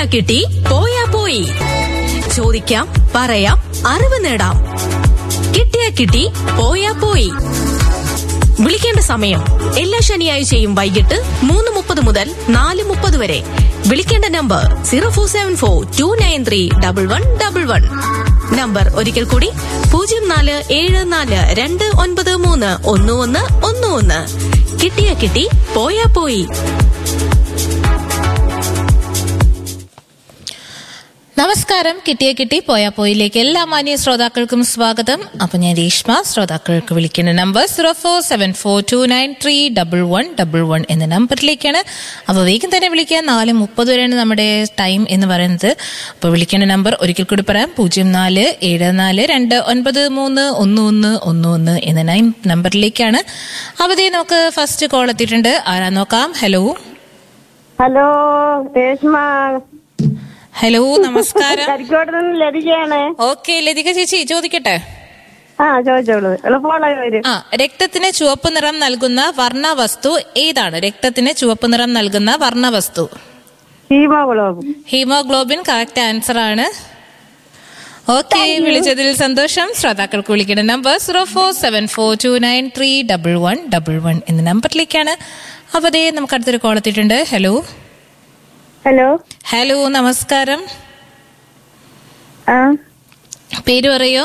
കിട്ടി പോയാ പോയി ചോദിക്കാം പറയാം അറിവ് നേടാം കിട്ടിയാ കിട്ടി പോയാ പോയി വിളിക്കേണ്ട സമയം എല്ലാ ശനിയാഴ്ചയും വൈകിട്ട് മൂന്ന് മുപ്പത് മുതൽ നാല് മുപ്പത് വരെ വിളിക്കേണ്ട number zero four seven four two nine three double one double one number ഒരിക്കൽ കൂടി പൂജ്യം നാല് ഏഴ് നാല് രണ്ട് ഒൻപത് മൂന്ന് ഒന്ന് ഒന്ന് ഒന്ന് ഒന്ന് കിട്ടിയാ കിട്ടി പോയാ പോയി നമസ്കാരം കിട്ടിയ കിട്ടി പോയാ പോയിലേക്ക് എല്ലാ മാന്യ ശ്രോതാക്കൾക്കും സ്വാഗതം അപ്പൊ ഞാൻ രേഷ്മ ശ്രോതാക്കൾക്ക് വിളിക്കുന്ന number zero four seven four two nine three double one double one എന്ന നമ്പറിലേക്കാണ് അപ്പൊ വേഗം തന്നെ വിളിക്കുക നാല് മുപ്പത് വരെയാണ് നമ്മുടെ ടൈം എന്ന് പറയുന്നത് അപ്പൊ വിളിക്കേണ്ട നമ്പർ ഒരിക്കൽ കൂടി പറയാം പൂജ്യം നാല് ഏഴ് നാല് രണ്ട് ഒൻപത് മൂന്ന് ഒന്ന് ഒന്ന് ഒന്ന് ഒന്ന് എന്ന നൈൻ നമ്പറിലേക്കാണ് അവധി നമുക്ക് ഫസ്റ്റ് കോൾ എത്തിയിട്ടുണ്ട് ആരാ നോക്കാം ഹലോ ഹലോ രേഷ്മ ഹലോ നമസ്കാരം കരിക്കോട് നിന്ന് ലതികയാണ് ഓക്കെ ലതിക ചേച്ചി ചോദിക്കട്ടെ ആ ചോദിച്ചോളൂ എളുപ്പമുള്ള വരും ആ രക്തത്തിന് ചുവപ്പ് നിറം നൽകുന്ന വർണ്ണ വസ്തു ഏതാണ് രക്തത്തിന് ചുവപ്പ് നിറം നൽകുന്ന വർണ്ണ വസ്തു ഹീമോഗ്ലോബിൻ ഹീമോഗ്ലോബിൻ കറക്റ്റ് ആൻസർ ആണ് ഓക്കെ വിളിച്ചതിൽ സന്തോഷം ശ്രോതാക്കൾക്ക് വിളിക്കുന്ന number zero four seven four two nine three double one double one എന്ന നമ്പറിലേക്കാണ് അപ്പൊ അതേ നമുക്ക് അടുത്തൊരു കോൾ എത്തിയിട്ടുണ്ട് ഹലോ ഹലോ ഹലോ നമസ്കാരം ആ പേര് പറയോ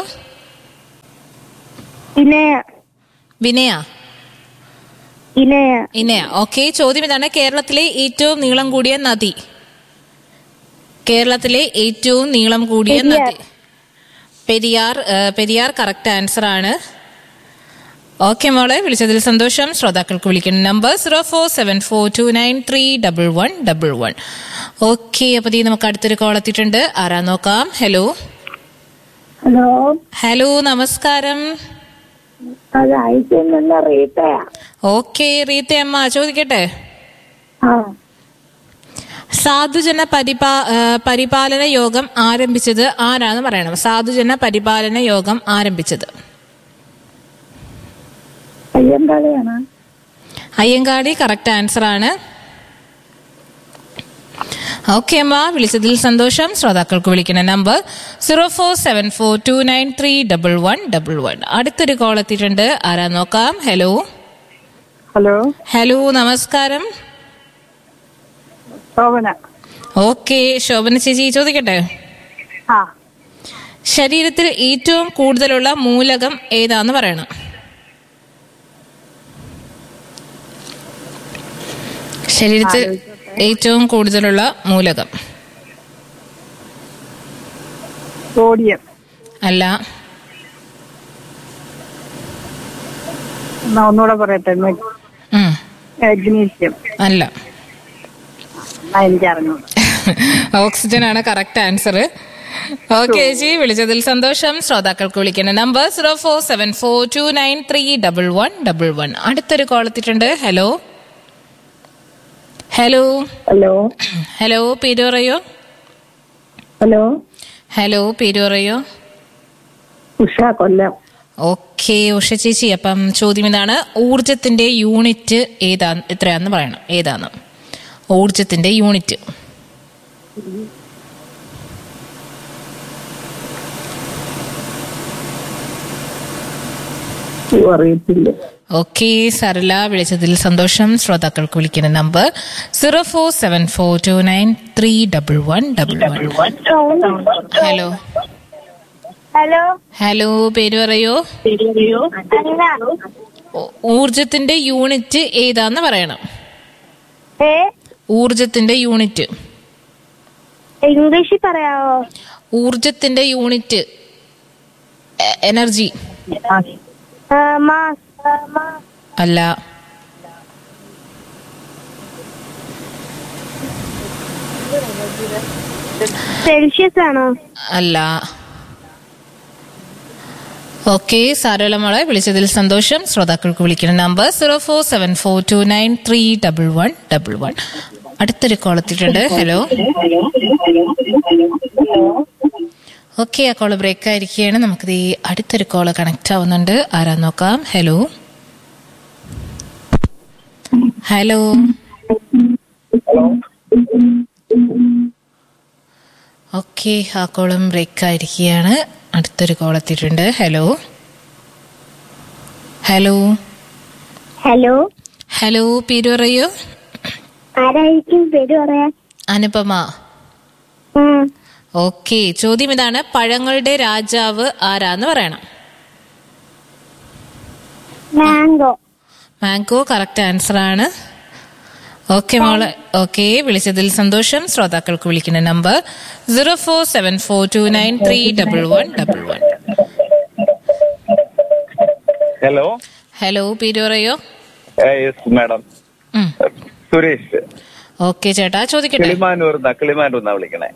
ഇനയ വിനയ ഇനയ ഇനയ ഓക്കെ ചോദ്യം ഇതാണ് കേരളത്തിലെ ഏറ്റവും നീളം കൂടിയ നദി കേരളത്തിലെ ഏറ്റവും നീളം കൂടിയ പെരിയാർ. നദി പെരിയാർ ഏ, പെരിയാർ കറക്റ്റ് ആൻസർ ആണ് ഓക്കെ മോളെ വിളിച്ചതിൽ സന്തോഷം ശ്രോതാക്കൾക്ക് വിളിക്കുന്ന number zero four seven four two nine three double one double one okay അപ്പൊ ദീ നമുക്ക് അടുത്തൊരു കോൾ എത്തിയിട്ടുണ്ട് ആരാ നോക്കാം ഹലോ ഹലോ ഹലോ നമസ്കാരം അത് ഐസിൽ നിന്ന് റീത്തയാ ഓക്കെ റീത്ത അമ്മ ചോദിക്കട്ടെ ആ സാധുജന പരിപാ ആ, പരിപാലന യോഗം ആരംഭിച്ചത് ആരാന്ന് പറയണം സാധുജന പരിപാലന യോഗം ആരംഭിച്ചത് അയ്യങ്കാളിയാണ് അയ്യങ്കാടി കറക്റ്റ് ആൻസർ ആണ് ഓക്കെ അമ്മ വിളിച്ചതിൽ സന്തോഷം ശ്രോതാക്കൾക്ക് വിളിക്കുന്ന number zero four seven four two nine three double one double one അടുത്തൊരു കോൾ എത്തിയിട്ടുണ്ട് ആരാ നോക്കാം ഹലോ ഹലോ ഹലോ നമസ്കാരം ശോഭന ഓക്കെ ശോഭന ചേച്ചി ചോദിക്കട്ടെ ആ ശരീരത്തിൽ ഏറ്റവും കൂടുതലുള്ള മൂലകം ഏതാന്ന് പറയണം ശരീരത്തിൽ ഏറ്റവും കൂടുതലുള്ള മൂലകം സോഡിയം അല്ല എന്നാ ഒന്നുകൂടെ പറയട്ടെ ഉം, മാഗ്നീഷ്യം അല്ല ആ എനിക്കറിഞ്ഞു ഓക്സിജൻ ആണ് കറക്റ്റ് ആൻസർ ഓക്കെ ചേച്ചി വിളിച്ചതിൽ സന്തോഷം ശ്രോതാക്കൾക്ക് വിളിക്കുന്ന number zero four seven four two nine three double one double one അടുത്തൊരു കോൾ എത്തിയിട്ടുണ്ട് ഹലോ ഹലോ ഹലോ ഹലോ പേര് പറയോ ഹലോ ഹലോ പേര് പറയോ ഉഷ കൊല്ലം ഓക്കെ ഉഷ ചേച്ചി അപ്പം ചോദ്യം ഇതാണ് ഊർജത്തിന്റെ യൂണിറ്റ് ഏതാ എത്രയാന്ന് പറയണം ഏതാന്ന് ഊർജത്തിന്റെ യൂണിറ്റ് അറിയത്തില്ല ഓക്കെ സരള വിളിച്ചതിൽ സന്തോഷം ശ്രോതാക്കൾക്ക് വിളിക്കുന്ന number zero four seven four two nine three double one double one hello hello hello പേര് പറയോ ഊ- ഊർജത്തിന്റെ യൂണിറ്റ് ഏതാന്ന് പറയണം ഏ ഊർജത്തിന്റെ യൂണിറ്റ് ഇംഗ്ലീഷിൽ പറയാവോ ഊർജത്തിന്റെ യൂണിറ്റ് എ- എനർജി മാസ് അല്ല സെൽഷ്യസ് ആണോ അല്ല ഓക്കെ സാരളമോളെ വിളിച്ചതിൽ സന്തോഷം ശ്രോതാക്കൾക്ക് വിളിക്കുന്ന number zero four seven four two nine three double one double one അടുത്തൊരു കോൾ എത്തിയിട്ടുണ്ട് ഹലോ ഓക്കെ ആ കോള് ബ്രേക്ക് ആയിരിക്കുകയാണ് നമുക്കിത് ഈ അടുത്തൊരു കോള് കണക്ട് ആവുന്നുണ്ട് ആരാ നോക്കാം ഹലോ ഹലോ ഓക്കെ ആ കോളം ബ്രേക്ക് ആയിരിക്കുകയാണ് അടുത്തൊരു കോൾ എത്തിയിട്ടുണ്ട് ഹലോ ഹലോ ഹലോ ഹലോ പേര് പറയൂ ആരായിരിക്കും പേര് പറയാ അനുപമ ആ ഓക്കെ ചോദ്യം ഇതാണ് പഴങ്ങളുടെ രാജാവ് ആരാന്ന് പറയണം മാംഗോ മാംഗോ കറക്റ്റ് ആൻസർ ആണ് ഓക്കെ മോളെ ഓക്കെ വിളിച്ചതിൽ സന്തോഷം ശ്രോതാക്കൾക്ക് വിളിക്കുന്ന number zero four seven four two nine three double one double one hello hello പേര് പറയോ യെസ് മാഡം സുരേഷ് ഓക്കെ ചേട്ടാ ചോദിക്കട്ടെ കിളിമാനൂർ കിളിമാനൂർ എന്നാ വിളിക്കണേ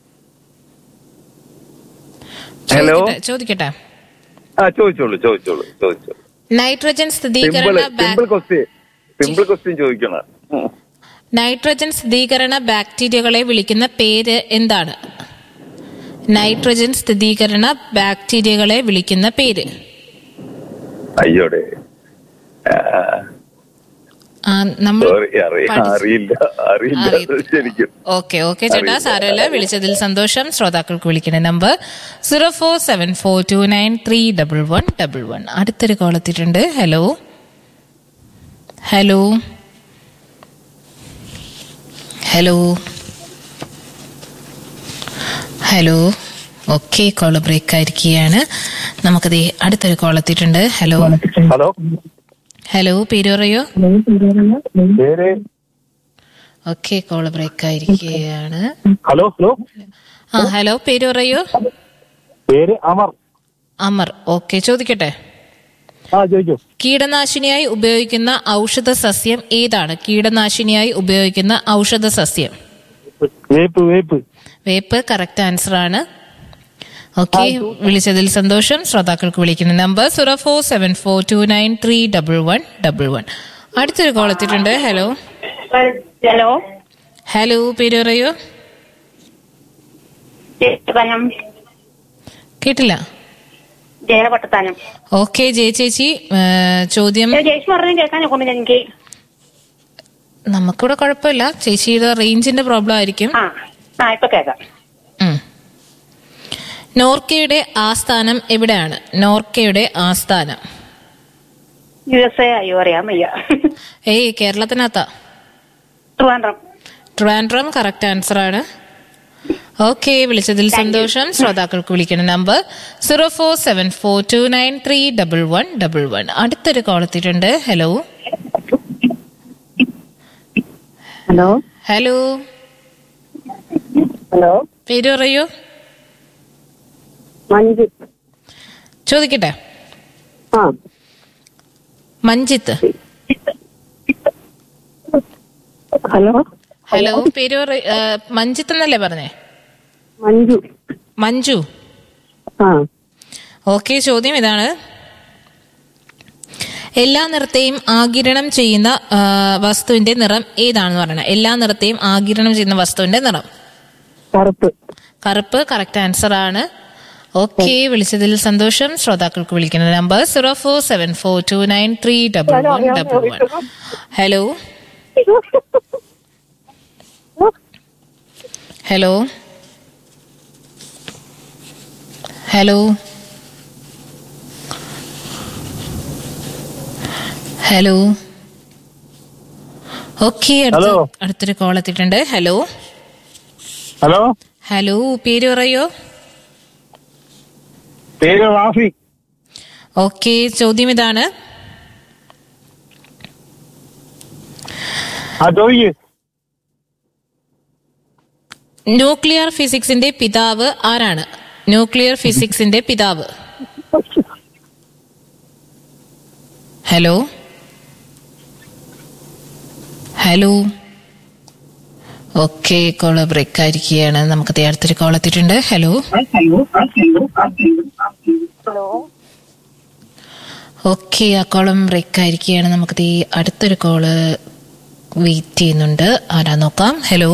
ഹലോ. ചോദിക്കട്ടെ, ചോദിക്കട്ടെ ആ ചോദിച്ചോളൂ ചോദിച്ചോളൂ ചോദിച്ചോളൂ നൈട്രജൻ സിമ്പിൾ സ്ഥിരീകരണ സിമ്പിൾ ബാക്- ക്വസ്റ്റ്യൻ സിമ്പിൾ ക്വസ്റ്റ്യൻ ചോദിക്കണം ഉം. നൈട്രജൻ സ്ഥിരീകരണ ബാക്ടീരിയകളെ വിളിക്കുന്ന പേര് എന്താണ് നൈട്രജൻ സ്ഥിരീകരണ ബാക്ടീരിയകളെ വിളിക്കുന്ന പേര് അയ്യോടെ ആ, നമ്മൾ സോറി അറിയ പഠിച്ച- അറിയില്ല അറിയില്ല അറിയ- ശരിക്കും ഓക്കെ ഓക്കെ ചേട്ടാ അറിയില്ല. സാരമില്ല വിളിച്ചതിൽ സന്തോഷം ശ്രോതാക്കൾക്ക് വിളിക്കുന്ന number zero four seven four two nine three double one double one അടുത്തൊരു കോൾ എത്തിയിട്ടുണ്ട് hello hello hello hello okay call break ആയിരിക്കുകയാണ് നമുക്കത് അടുത്തൊരു കോൾ എത്തിയിട്ടുണ്ട് ഹലോ ഹലോ ഹലോ പേര് പറയോ പേര് ഓക്കെ കോൾ ബ്രേക്ക് ആയിരിക്കുകയാണ് ഹലോ ഹലോ ആ ഹലോ പേര് പറയൂ പേര് അമർ അമർ ഓക്കെ ചോദിക്കട്ടെ ആ ചോദിക്കൂ കീടനാശിനിയായി ഉപയോഗിക്കുന്ന ഔഷധ സസ്യം ഏതാണ് കീടനാശിനിയായി ഉപയോഗിക്കുന്ന ഔഷധ സസ്യം വേപ്പ് വേപ്പ് വേപ്പ് കറക്റ്റ് ആൻസർ ആണ് ഓക്കെ വിളിച്ചതിൽ സന്തോഷം ശ്രോതാക്കൾക്ക് വിളിക്കുന്ന number zero four seven four two nine three double one double one അടുത്തൊരു കോൾ എത്തിയിട്ടുണ്ട് ഹലോ ഹലോ ഹലോ പേര് പറയൂ ജയപട്ടത്താനം കേട്ടില്ല ജയപട്ടത്താനം ഓക്കെ ജയ ചേച്ചി ഏ, ചോദ്യം ജയേഷ് പറഞ്ഞു കേൾക്കാൻ കൊണ്ടില്ല എനിക്ക് നമുക്കിവിടെ കുഴപ്പമില്ല ചേച്ചിയുടെ റേഞ്ചിന്റെ പ്രോബ്ലം ആയിരിക്കും ആ ആ ഇപ്പൊ കേൾക്കാം ഉം. നോർക്കയുടെ ആസ്ഥാനം എവിടെയാണ് നോർക്കയുടെ ആസ്ഥാനം യു എസ് എ അയ്യോ അറിയാൻ വയ്യ ഏയ് കേരളത്തിനകത്താ ട്രിവാൻഡ്രം ട്രിവാൻഡ്രം കറക്റ്റ് ആൻസർ ആണ് ഓക്കെ വിളിച്ചതിൽ സന്തോഷം ശ്രോതാക്കൾക്ക് വിളിക്കുന്ന number zero four seven four two nine three double one double one അടുത്തൊരു കോൾ എത്തിയിട്ടുണ്ട് ഹലോ ഹലോ ഹലോ ഹലോ പേര് പറയൂ മഞ്ജു ചോദിക്കട്ടെ ആ മഞ്ജിത്ത് ഹലോ ഹലോ പേര് പറ ഏ, മഞ്ജിത്ത് എന്നല്ലേ പറഞ്ഞേ മഞ്ജു മഞ്ജു ആ ഓക്കെ ചോദ്യം ഇതാണ് എല്ലാ നിറത്തെയും ആകിരണം ചെയ്യുന്ന ആ, വസ്തുവിന്റെ നിറം ഏതാണെന്ന് പറയണം എല്ലാ നിറത്തെയും ആകിരണം ചെയ്യുന്ന വസ്തുവിന്റെ നിറം കറുപ്പ് കറുപ്പ് കറക്റ്റ് ആൻസർ ആണ് ഓക്കെ വിളിച്ചതിൽ സന്തോഷം ശ്രോതാക്കൾക്ക് വിളിക്കുന്ന number zero four seven four two nine three double one double one hello hello hello hello okay hello. അടുത്തൊരു കോൾ എത്തിയിട്ടുണ്ട് ഹലോ ഹലോ ഹലോ പേര് പറയോ പേര് റാഫി ഓക്കെ ചോദ്യം ഇതാണ് ആ ചോദിക്കൂ ന്യൂക്ലിയർ ഫിസിക്സിന്റെ പിതാവ് ആരാണ് ന്യൂക്ലിയർ ഫിസിക്സിന്റെ പിതാവ് hello hello okay call break ആയിരിക്കുകയാണ് നമുക്ക് ദേ അടുത്തൊരു കോൾ എത്തിയിട്ടുണ്ട് ഹലോ ഓക്കെ ആ കോളം ബ്രേക്ക് ആയിരിക്കുകയാണ് നമുക്ക് ദേ അടുത്തൊരു കോള് വെയിറ്റ് ചെയ്യുന്നുണ്ട് ആരാ നോക്കാം ഹലോ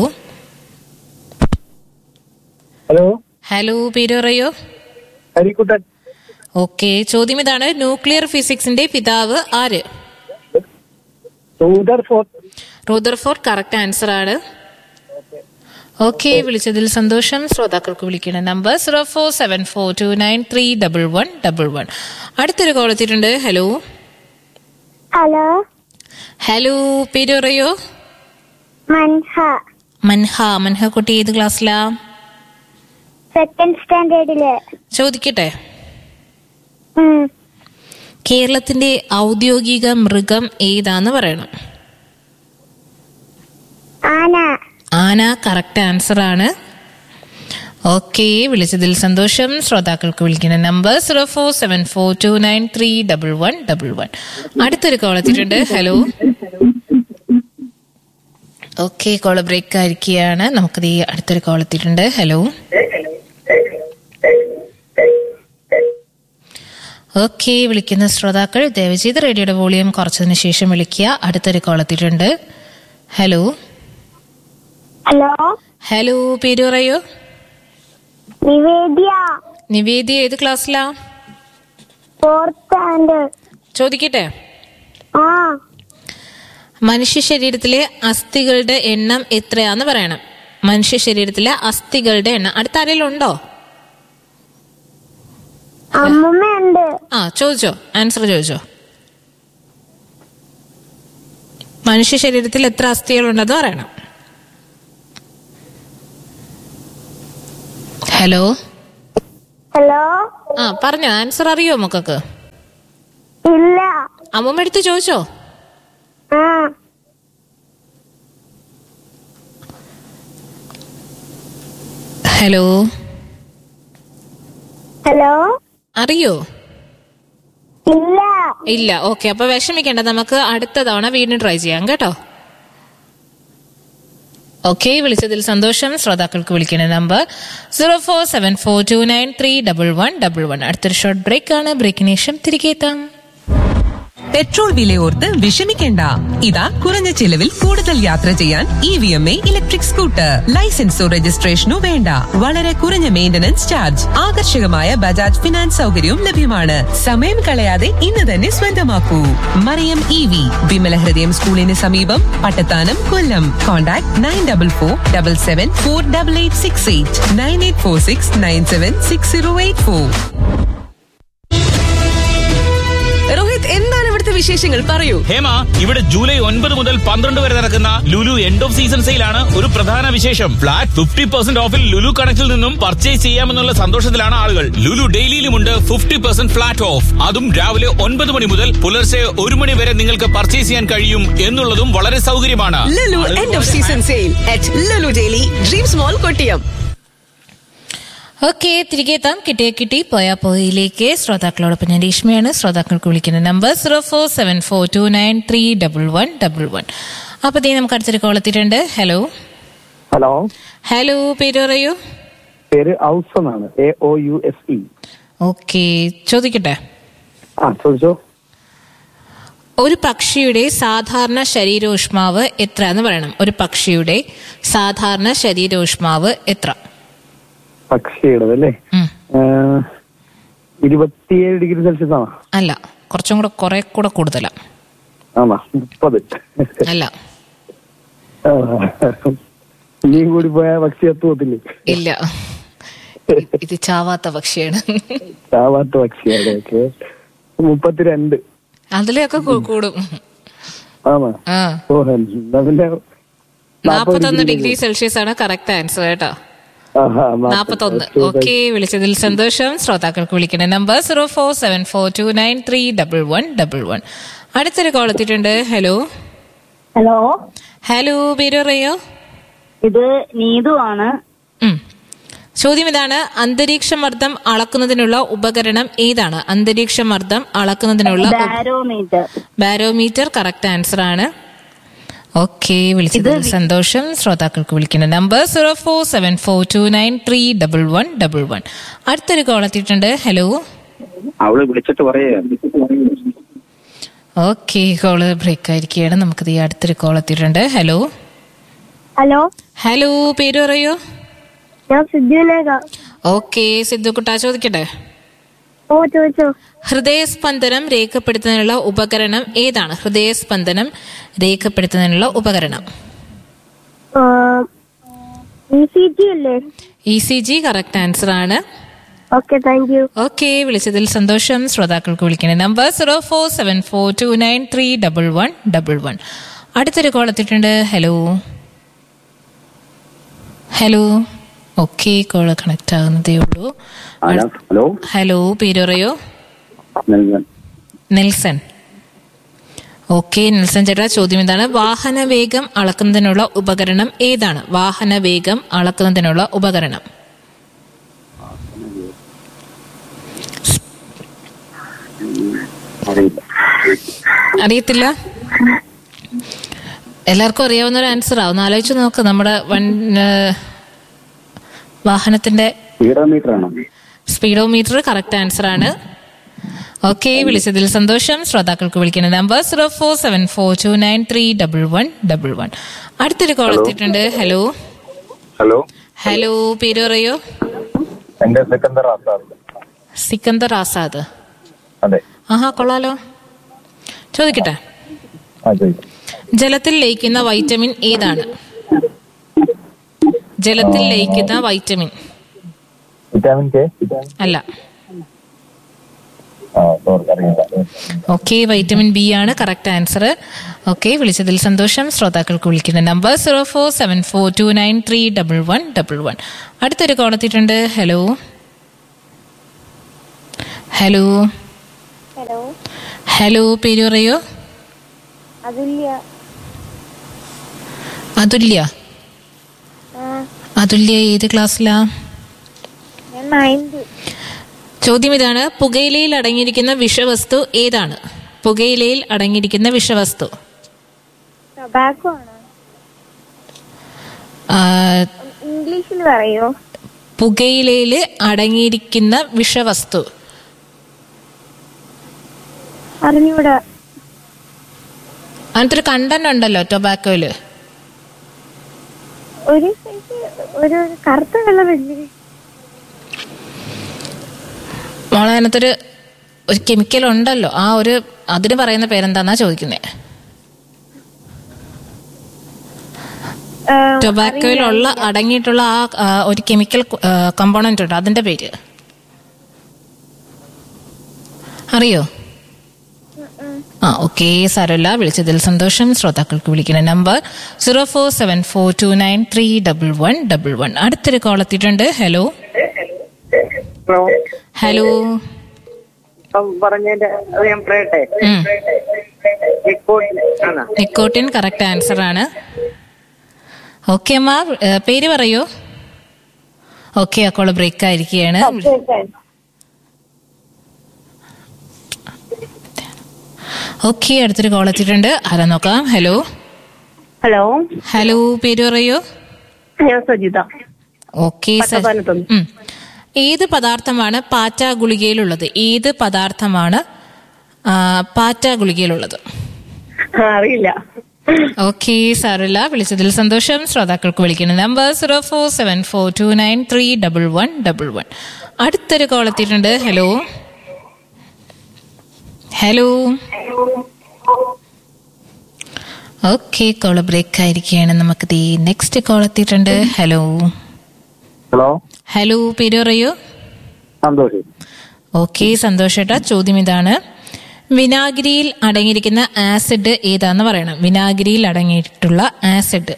ഹലോ ഹലോ പേര് പറയോ ഹരിക്കുട്ടൻ ഓക്കെ ചോദ്യം ഇതാണ് ന്യൂക്ലിയർ ഫിസിക്സിന്റെ പിതാവ് ആര് റൂദർഫോർഡ് റൂദർഫോർഡ് കറക്റ്റ് ആൻസർ ആണ് ഓക്കെ വിളിച്ചതിൽ സന്തോഷം ശ്രോതാക്കൾക്ക് വിളിക്കുന്ന number zero four seven four two nine three double one double one അടുത്തൊരു കോൾ എത്തിയിട്ടുണ്ട് ഹലോ ഹലോ ഹലോ പേര് പറയോ മൻഹ മൻഹ മൻഹ കുട്ടി ഏത് ക്ലാസ്സിലാ സെക്കൻഡ് സ്റ്റാൻഡേർഡില് ചോദിക്കട്ടെ ഉം. കേരളത്തിന്റെ ഔദ്യോഗിക മൃഗം ഏതാന്ന് പറയണം ആന ആന കറക്റ്റ് ആൻസർ ആണ് ഓക്കെ വിളിച്ചതിൽ സന്തോഷം ശ്രോതാക്കൾക്ക് വിളിക്കുന്ന number zero four seven four two nine three double one double one അടുത്തൊരു കോൾ എത്തിയിട്ടുണ്ട് ഹലോ ഓക്കെ കോൾ ബ്രേക്ക് ആയിരിക്കുകയാണ് നമുക്കത് ഈ അടുത്തൊരു കോൾ എത്തിയിട്ടുണ്ട് ഹലോ ഓക്കെ വിളിക്കുന്ന ശ്രോതാക്കൾ ദയവ് ചെയ്ത് റേഡിയോയുടെ വോളിയം കുറച്ചതിന് ശേഷം വിളിക്കുക അടുത്തൊരു കോൾ എത്തിയിട്ടുണ്ട് ഹലോ ഹലോ ഹലോ പേര് പറയൂ നിവേദ്യ നിവേദ്യ ഏത് ക്ലാസ്സിലാ ഫോർത്ത് സ്റ്റാൻഡേർഡ് ചോദിക്കട്ടെ ആ മനുഷ്യ ശരീരത്തിലെ അസ്ഥികളുടെ എണ്ണം എത്രയാന്ന് പറയണം മനുഷ്യ ശരീരത്തിലെ അസ്ഥികളുടെ എണ്ണം അടുത്ത ആരെങ്കിലും ഉണ്ടോ അമ്മമ്മയുണ്ട് ആ ചോദിച്ചോ ആൻസർ ചോദിച്ചോ മനുഷ്യ ശരീരത്തിൽ എത്ര അസ്ഥികളുണ്ടെന്ന് പറയണം ഹലോ ഹലോ ആ പറഞ്ഞോ ആൻസർ അറിയോ മക്കൾക്ക് ഇല്ല അമ്മൂമ്മ എടുത്ത് ചോദിച്ചോ ആ ഹലോ ഹലോ അറിയോ ഇല്ല ഇല്ല ഓക്കെ അപ്പൊ വിഷമിക്കേണ്ട നമുക്ക് അടുത്ത തവണ വീണ്ടും ട്രൈ ചെയ്യാം കേട്ടോ ഓക്കെ വിളിച്ചതിൽ സന്തോഷം ശ്രോതാക്കൾക്ക് വിളിക്കുന്ന number zero four seven four two nine three double one double one അടുത്തൊരു ഷോർട്ട് ബ്രേക്ക് ആണ് ബ്രേക്കിന് ശേഷം തിരികെ എത്താം പെട്രോൾ വിലയോർത്ത് വിഷമിക്കേണ്ട ഇതാ കുറഞ്ഞ ചിലവിൽ കൂടുതൽ യാത്ര ചെയ്യാൻ E V M A electric scooter ലൈസൻസോ രജിസ്ട്രേഷനോ വേണ്ട വളരെ കുറഞ്ഞ മെയിന്റനൻസ് ചാർജ് ആകർഷകമായ ബജാജ് ഫിനാൻസ് സൗകര്യവും ലഭ്യമാണ് സമയം കളയാതെ ഇന്ന് തന്നെ സ്വന്തമാക്കൂ മറിയം ഇ വി വിമല ഹൃദയം സ്കൂളിന് സമീപം Pattathanam Kollam contact nine double four double seven four double eight six eight nine eight four six nine seven six zero eight four Rohit എന്താണ് ഇവിടുത്തെ വിശേഷങ്ങൾ പറയൂ ഹേമ ഇവിടെ ജൂലൈ ഒൻപത് മുതൽ പന്ത്രണ്ട് വരെ നടക്കുന്ന ലുലു എൻഡ് ഓഫ് സീസൺ സെയിലാണ് ഒരു പ്രധാന വിശേഷം ഫ്ലാറ്റ് ഫിഫ്റ്റി പെർസെന്റ് ഓഫിൽ ലുലു കണക്റ്റിൽ നിന്നും പർച്ചേസ് ചെയ്യാമെന്നുള്ള സന്തോഷത്തിലാണ് ആളുകൾ ലുലു ഡെയിലിയിലുമുണ്ട് ഫിഫ്റ്റി പെർസെന്റ് ഫ്ലാറ്റ് ഓഫ് അതും രാവിലെ ഒൻപത് മണി മുതൽ പുലർച്ചെ ഒരു മണി വരെ നിങ്ങൾക്ക് പർച്ചേസ് ചെയ്യാൻ കഴിയും എന്നുള്ളതും വളരെ സൗകര്യമാണ് Lulu end of season sale at Lulu daily Dreams Mall Kottiyam okay തിരികെ എത്താം കിട്ടിയ കിട്ടി പോയാ പോയിലേക്ക് ശ്രോതാക്കളോടൊപ്പം ഞാൻ രേഷ്മയാണ് ശ്രോതാക്കൾക്ക് വിളിക്കുന്ന number zero four seven four two nine three double one double one അപ്പൊ ദേ നമുക്ക് അടുത്തൊരു കോൾ എത്തിയിട്ടുണ്ട് ഹലോ ഹലോ ഹലോ പേര് പറയൂ പേര് ഔസ് എന്നാണ് A O U S E okay ചോദിക്കട്ടെ ആ ചോദിച്ചോ ഒരു പക്ഷിയുടെ സാധാരണ ശരീരോഷ്മാവ് എത്ര എന്ന് പറയണം ഒരു പക്ഷിയുടെ സാധാരണ ശരീരോഷ്മാവ് എത്ര പക്ഷിയുടേത് അല്ലേ ഉം. ഇരുപത്തിയേഴ് ഡിഗ്രി സെൽഷ്യസ് ആണോ അല്ല കുറച്ചും കൂടെ കുറെ കൂടെ കൂടുതലാ ആണോ മുപ്പത് അല്ല ആ. ഇനിയും കൂടി പോയാൽ പക്ഷി എത്തുപോത്തില്ലേ ഇല്ല ഇത് ചാവാത്ത പക്ഷിയാണ് ചാവാത്ത പക്ഷിയാണ് ഓക്കെ മുപ്പത്തിരണ്ട് അതിലൊക്കെ കൂ- കൂടും ആണോ ആ ഓ എന്നാ പിന്നെ നാപ്പത്തൊന്ന് ഡിഗ്രി സെൽഷ്യസ് ആണ് കറക്റ്റ് ആൻസർ കേട്ടോ ആഹാ, നാപ്പത്. നാപ്പത്തൊന്ന് Okay, ഓക്കെ വിളിച്ചതിൽ സന്തോഷം ശ്രോതാക്കൾക്ക് വിളിക്കുന്ന number zero four seven four two nine three double one double one അടുത്തൊരു കോൾ എത്തിയിട്ടുണ്ട് ഹലോ ഹലോ ഹലോ പേര് പറയോ ഇത് നീതു ആണ് ഉം. ചോദ്യം ഇതാണ് അന്തരീക്ഷ മർദ്ദം അളക്കുന്നതിനുള്ള ഉപകരണം ഏതാണ് അന്തരീക്ഷ മർദ്ദം അളക്കുന്നതിനുള്ള ഉപ- ബാരോമീറ്റർ ബാരോമീറ്റർ കറക്റ്റ് ആൻസർ ആണ് ഓക്കെ വിളിച്ചതിൽ സന്തോഷം ശ്രോതാക്കൾക്ക് വിളിക്കുന്ന number zero four seven four two nine three double one double one അടുത്തൊരു കോൾ എത്തിയിട്ടുണ്ട് ഹലോ അവള് വിളിച്ചിട്ട് പറയാ ഓക്കെ കോള് ബ്രേക്ക് ആയിരിക്കുകയാണ് നമുക്കത് ഈ അടുത്തൊരു കോൾ എത്തിയിട്ടുണ്ട് ഹലോ ഹലോ ഹലോ പേര് പറയൂ ഞാൻ സിദ്ധുലേഖ ഓക്കെ സിദ്ധുക്കുട്ട ചോദിക്കട്ടെ ഓ ചോദിച്ചോ ഹൃദയസ്പന്ദനം രേഖപ്പെടുത്തുന്നതിനുള്ള ഉപകരണം ഏതാണ് ഹൃദയസ്പന്ദനം രേഖപ്പെടുത്തുന്നതിനുള്ള ഉപകരണം ആ, ഇ സി ജി അല്ലേ E C G correct answer ആണ് ഓക്കെ താങ്ക് യു ഓക്കെ വിളിച്ചതിൽ സന്തോഷം ശ്രോതാക്കൾക്ക് വിളിക്കണേ number zero four seven four two nine three double one double one അടുത്തൊരു കോൾ എത്തിയിട്ടുണ്ട് hello hello okay call connect ആകുന്നതേ ഉള്ളൂ ഹലോ ഹലോ ഹലോ പേര് പറയോ നെൽസൺ. നെൽസൺ ഓക്കെ നെൽസൺ ചേട്ടാ ചോദ്യം എന്താണ് വാഹന വേഗം അളക്കുന്നതിനുള്ള ഉപകരണം ഏതാണ് വാഹന വേഗം അളക്കുന്നതിനുള്ള ഉപകരണം അറിയില്ല അറിയത്തില്ല എല്ലാവർക്കും അറിയാവുന്ന ഒരു ആൻസർ ആവും ഒന്ന് ആലോചിച്ച് നോക്ക് നമ്മുടെ വൺ ഏഹ്, വാഹനത്തിന്റെ സ്പീഡോമീറ്റർ ആണോ സ്പീഡോമീറ്റർ കറക്റ്റ് ആൻസർ ആണ് ഓക്കെ വിളിച്ചതിൽ സന്തോഷം ശ്രോതാക്കൾക്ക് വിളിക്കുന്ന number zero four seven four two nine three double one double one അടുത്തൊരു കോൾ എത്തിയിട്ടുണ്ട് ഹലോ ഹലോ ഹലോ പേര് പറയോ എന്റെ സിക്കന്ദർ ആസാദ് സിക്കന്ദർ ആസാദ് അതെ ആഹാ കൊള്ളാലോ ചോദിക്കട്ടെ ആ ചോദിക്കും ജലത്തിൽ ലയിക്കുന്ന വൈറ്റമിൻ ഏതാണ് ജലത്തിൽ ലയിക്കുന്ന വൈറ്റമിൻ വിറ്റാമിൻ കെ അല്ല ആ സോറി അറിയില്ല ഓക്കെ വൈറ്റമിൻ ബി ആണ് കറക്റ്റ് ആൻസർ ഓക്കെ വിളിച്ചതിൽ സന്തോഷം ശ്രോതാക്കൾക്ക് വിളിക്കുന്ന number zero four seven four two nine three double one double one അടുത്തൊരു കോൾ എത്തിയിട്ടുണ്ട് ഹലോ ഹലോ ഹലോ ഹലോ പേര് പറയോ അതുല്യ അതുല്യ ആ അതുല്യ ഏത് ക്ലാസ്സിലാ ഞാൻ നയൻത് ചോദ്യം ഇതാണ് പുകയിലയിൽ അടങ്ങിയിരിക്കുന്ന വിഷവസ്തു ഏതാണ് പുകയിലയിൽ അടങ്ങിയിരിക്കുന്ന വിഷവസ്തു ടൊബാക്കോ ആണോ ആ, ഇംഗ്ലീഷിൽ പറയോ പുകയിലയിൽ അടങ്ങിയിരിക്കുന്ന വിഷവസ്തു അറിഞ്ഞൂടാ അതിനകത്തൊരു കണ്ടന്റ് ഉണ്ടല്ലോ ടൊബാക്കോയില് ഒരു സൈസ് ഒരു കറുത്ത കളർ ഇല്ലേ മോളെ അതിനകത്തൊരു ഒരു കെമിക്കൽ ഉണ്ടല്ലോ ആ ഒരു അതിന് പറയുന്ന പേരെന്താന്നാ ചോദിക്കുന്നത് ആ, ടൊബാക്കോയിലുള്ള അടങ്ങിയിട്ടുള്ള ആ ആ, ഒരു കെമിക്കൽ കമ്പോണന്റ് ഉണ്ട് അതിന്റെ പേര് അറിയോ ആ ഓക്കെ സാരമില്ല വിളിച്ചതിൽ സന്തോഷം ശ്രോതാക്കൾക്ക് വിളിക്കുന്ന number zero four seven four two nine three double one double one അടുത്തൊരു കോൾ എത്തിയിട്ടുണ്ട് ഹലോ ഹലോ ഹലോ ഇപ്പം പറഞ്ഞതിന്റെ അത് ഞാൻ പറയട്ടെ ഉം. റിപ്പോർട്ട് ആണ് നിക്കോട്ടിൻ കറക്റ്റ് ആൻസർ ആണ് ഓക്കെ അമ്മ ഏ, പേര് പറയൂ ഓക്കെ ആ കോള് ബ്രേക്ക് ആയിരിക്കുകയാണ് ഓക്കെ അടുത്തൊരു കോൾ എത്തിയിട്ടുണ്ട് ആരാ നോക്കാം ഹലോ ഹലോ ഹലോ പേര് പറയൂ ഞാൻ സജിത ഓക്കെ സ- പത്തപ്പാനത്തുനിന്ന്. ഉം. ഏത് പദാർത്ഥമാണ് പാറ്റ ഗുളികയിലുള്ളത് ഏത് പദാർത്ഥമാണ് ആ, പാറ്റ ഗുളികയിലുള്ളത് ആ, അറിയില്ല ഓക്കെ സാറില്ല വിളിച്ചതിൽ സന്തോഷം ശ്രോതാക്കൾക്ക് വിളിക്കുന്ന number zero four seven four two nine three double one double one അടുത്തൊരു കോൾ എത്തിയിട്ടുണ്ട് hello hello okay call break ആയിരിക്കുകയാണ് നമുക്ക് ദേ നെക്സ്റ്റ് കോൾ എത്തിയിട്ടുണ്ട് ഹലോ ഹലോ ഹലോ പേര് പറയൂ സന്തോഷ് ഓക്കെ സന്തോഷേട്ടാ ചോദ്യം ഇതാണ് വിനാഗിരിയിൽ അടങ്ങിയിരിക്കുന്ന ആസിഡ് ഏതാന്ന് പറയണം വിനാഗിരിയിൽ അടങ്ങിയിട്ടുള്ള ആസിഡ്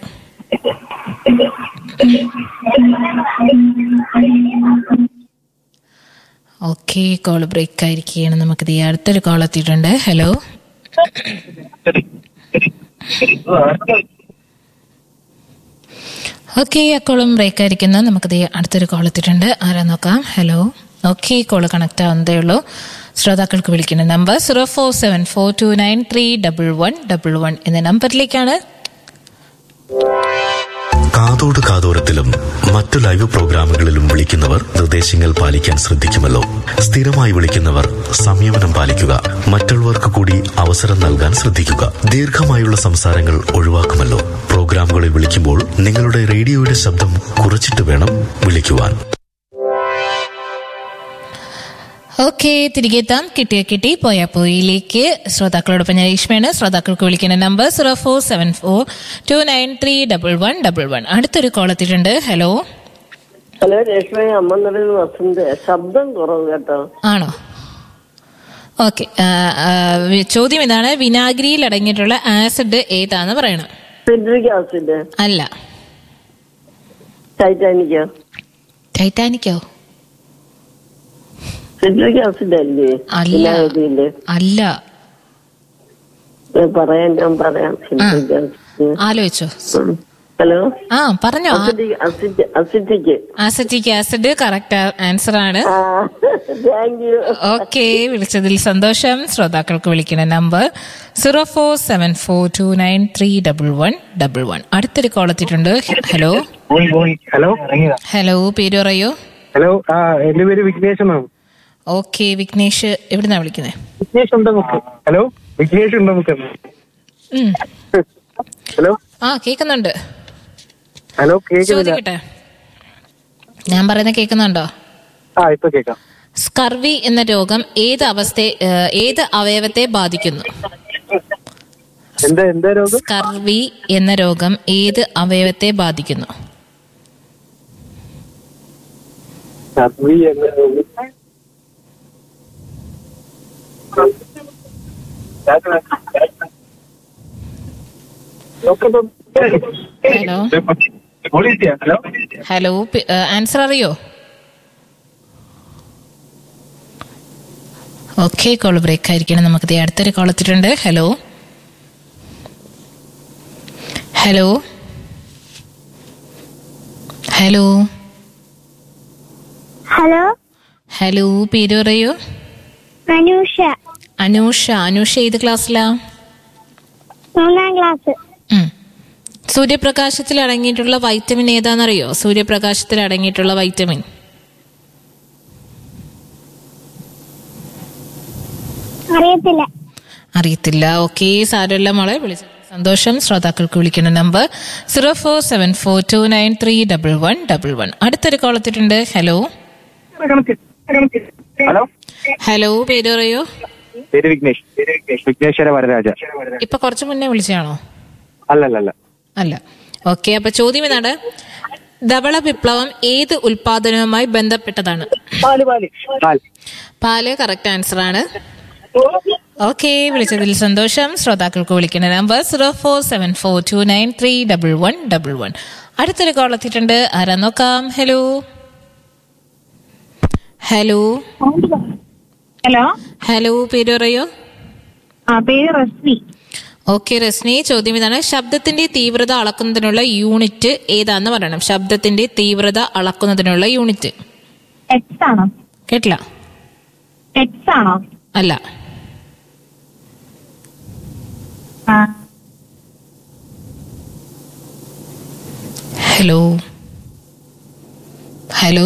ഓക്കെ കോൾ ബ്രേക്ക് ആയിരിക്കുകയാണ് നമുക്ക് ദേ അടുത്തൊരു കോൾ എത്തിയിട്ടുണ്ട് ഹലോ ഓക്കെ ആ കോളും ബ്രേക്ക് ആയിരിക്കുന്നു നമുക്ക് ദേ അടുത്തൊരു കോൾ എത്തിയിട്ടുണ്ട് ആരാ നോക്കാം ഹലോ ഓക്കെ കോള് കണക്ട് ആവുന്നതേ ഉള്ളൂ ശ്രോതാക്കൾക്ക് വിളിക്കുന്ന number zero four seven four two nine three double one double one എന്ന നമ്പറിലേക്കാണ് കാതോട് കാതോരത്തിലും മറ്റു ലൈവ് പ്രോഗ്രാമുകളിലും വിളിക്കുന്നവർ നിർദ്ദേശങ്ങൾ പാലിക്കാൻ ശ്രദ്ധിക്കുമല്ലോ സ്ഥിരമായി വിളിക്കുന്നവർ സംയമനം പാലിക്കുക മറ്റുള്ളവർക്ക് കൂടി അവസരം നൽകാൻ ശ്രദ്ധിക്കുക ദീർഘമായുള്ള സംസാരങ്ങൾ ഒഴിവാക്കുമല്ലോ പ്രോഗ്രാമുകളിൽ വിളിക്കുമ്പോൾ നിങ്ങളുടെ റേഡിയോയുടെ ശബ്ദം കുറച്ചിട്ട് വേണം വിളിക്കുവാൻ ഓക്കെ തിരികെ എത്താം കിട്ടിയ കിട്ടി പോയ പോയിലേക്ക് ശ്രോതാക്കളോടൊപ്പം ഞാൻ ഈഷ്മയാണ് ശ്രോതാക്കൾക്ക് വിളിക്കുന്ന number zero four seven four two nine three double one double one അടുത്തൊരു കോൾ എത്തിയിട്ടുണ്ട് ഹലോ ഹലോ രേഷ്മ അമ്മ എന്നൊരു വസന്ത് ശബ്ദം കുറവ് കേട്ടോ ആണോ ഓക്കെ ചോദ്യം ഇതാണ് വിനാഗിരിയിൽ അടങ്ങിയിട്ടുള്ള ആസിഡ് ഏതാന്ന് പറയണം സിട്രിക് ആസിഡ് അല്ല ടൈറ്റാനിക്കോ ടൈറ്റാനിക്കോ സിട്രിക് ആസിഡ് അല്ലേ അല്ല. വിനാഗിരിയില് അല്ല ഞാൻ പറയാൻ ഞാൻ പറയാം സിട്രിക് ആസിഡ് ആലോചിച്ചോ ഉം. ഹലോ ആ പറഞ്ഞോ acidic acid acidic acetic acid correct answer ആണ് ആ താങ്ക് യു ഓക്കെ വിളിച്ചതിൽ സന്തോഷം ശ്രോതാക്കൾക്ക് വിളിക്കുന്ന number zero four seven four two nine three double one double one അടുത്തൊരു കോൾ എത്തിയിട്ടുണ്ട് ഹലോ ഹലോ ഹലോ പേര് പറയൂ ഹലോ ആ എന്റെ പേര് വിഘ്നേഷ് എന്നാണ് ഓക്കെ വിഘ്നേഷ് എവിടുന്നാ വിളിക്കുന്നത് വിഘ്നേഷ് ഉണ്ടോ നമുക്ക് ഹലോ വിഘ്നേഷ് ഉണ്ടോ നമുക്ക് ഹലോ ആ കേൾക്കുന്നുണ്ട് ഹലോ കേൾക്കുന്നില്ല ചോദിക്കട്ടെ ഞാൻ പറയുന്ന കേൾക്കുന്നുണ്ടോ ആ ഇപ്പൊ കേൾക്കാം സ്കർവി എന്ന രോഗം ഏത് അവസ്ഥ ഏഹ്, ഏത് അവയവത്തെ ബാധിക്കുന്നു എന്താ എന്താ രോഗം സ്കർവി എന്ന രോഗം ഏത് അവയവത്തെ ബാധിക്കുന്നു സർവി എന്ന രോഗം ഹലോ ഹലോ ഹലോ ആൻസർ അറിയോ ഓക്കെ കോൾ ബ്രേക്ക് ആയിരിക്കണം നമുക്ക് ദേ അടുത്തൊരു കോൾ എത്തിയിട്ടുണ്ട് hello hello hello hello hello പേര് പറയൂ അനൂഷ അനൂഷ അനൂഷ ഏത് ക്ലാസ്സിലാ മൂന്നാം ക്ലാസ് ഉം. സൂര്യപ്രകാശത്തിൽ അടങ്ങിയിട്ടുള്ള വൈറ്റമിൻ ഏതാണെന്നറിയോ സൂര്യപ്രകാശത്തിൽ അടങ്ങിയിട്ടുള്ള വൈറ്റമിൻ അറിയത്തില്ല അറിയത്തില്ല ഓക്കെ സാരമില്ല മോളെ വിളിച്ചു സന്തോഷം ശ്രോതാക്കൾക്ക് വിളിക്കുന്ന number zero four seven four two nine three double one double one അടുത്തൊരു കോൾ എത്തിയിട്ടുണ്ട് ഹലോ ഹലോ ഹലോ പേര് പറയൂ പേര് വിഘ്നേഷ് വിഘ്നേശ്വര വരരാജ ഇപ്പൊ കുറച്ച് മുന്നേ വിളിച്ചാണോ അല്ലല്ല അല്ല ഓക്കെ അപ്പൊ ചോദ്യം ഇതാണ് ധവള വിപ്ലവം ഏത് ഉൽപാദനവുമായി ബന്ധപ്പെട്ടതാണ് പാല് പാല് പാൽ പാല് കറക്റ്റ് ആൻസർ ആണ് ഓക്കെ വിളിച്ചതിൽ സന്തോഷം ശ്രോതാക്കൾക്ക് വിളിക്കുന്ന number zero four seven four two nine three double one double one അടുത്തൊരു കോൾ എത്തിയിട്ടുണ്ട് ആരാ നോക്കാം ഹലോ ഹലോ ഹലോ ഹലോ പേര് പറയോ ആ പേര് റസ്മി ഓക്കെ രശ്മി ചോദ്യം ഇതാണ് ശബ്ദത്തിന്റെ തീവ്രത അളക്കുന്നതിനുള്ള യൂണിറ്റ് ഏതാന്ന് പറയണം ശബ്ദത്തിന്റെ തീവ്രത അളക്കുന്നതിനുള്ള യൂണിറ്റ് എക്സ് ആണോ കേട്ടില്ല എക്സ് ആണോ അല്ല ആ ഹലോ ഹലോ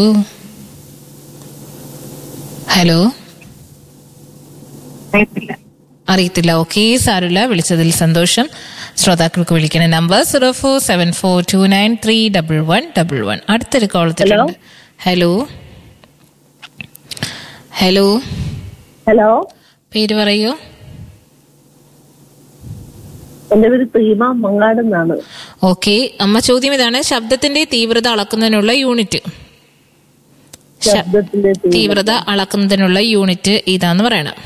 ഹലോ അറിയത്തില്ല അറിയത്തില്ല ഓക്കെ സാരമില്ല വിളിച്ചതിൽ സന്തോഷം ശ്രോതാക്കൾക്ക് വിളിക്കുന്ന number zero four seven four two nine three double one double one അടുത്തൊരു കോൾ ഹലോ ഹലോ ഹലോ പേര് പറയൂ എന്റെ പേര് പ്രീമ മങ്ങാട് എന്നാണ് ഓക്കെ അമ്മ ചോദ്യം ഇതാണ് ശബ്ദത്തിന്റെ തീവ്രത അളക്കുന്നതിനുള്ള യൂണിറ്റ് ശ- ശബ്ദത്തിന്റെ തീവ്രത അളക്കുന്നതിനുള്ള യൂണിറ്റ് ഇതാന്ന് പറയണം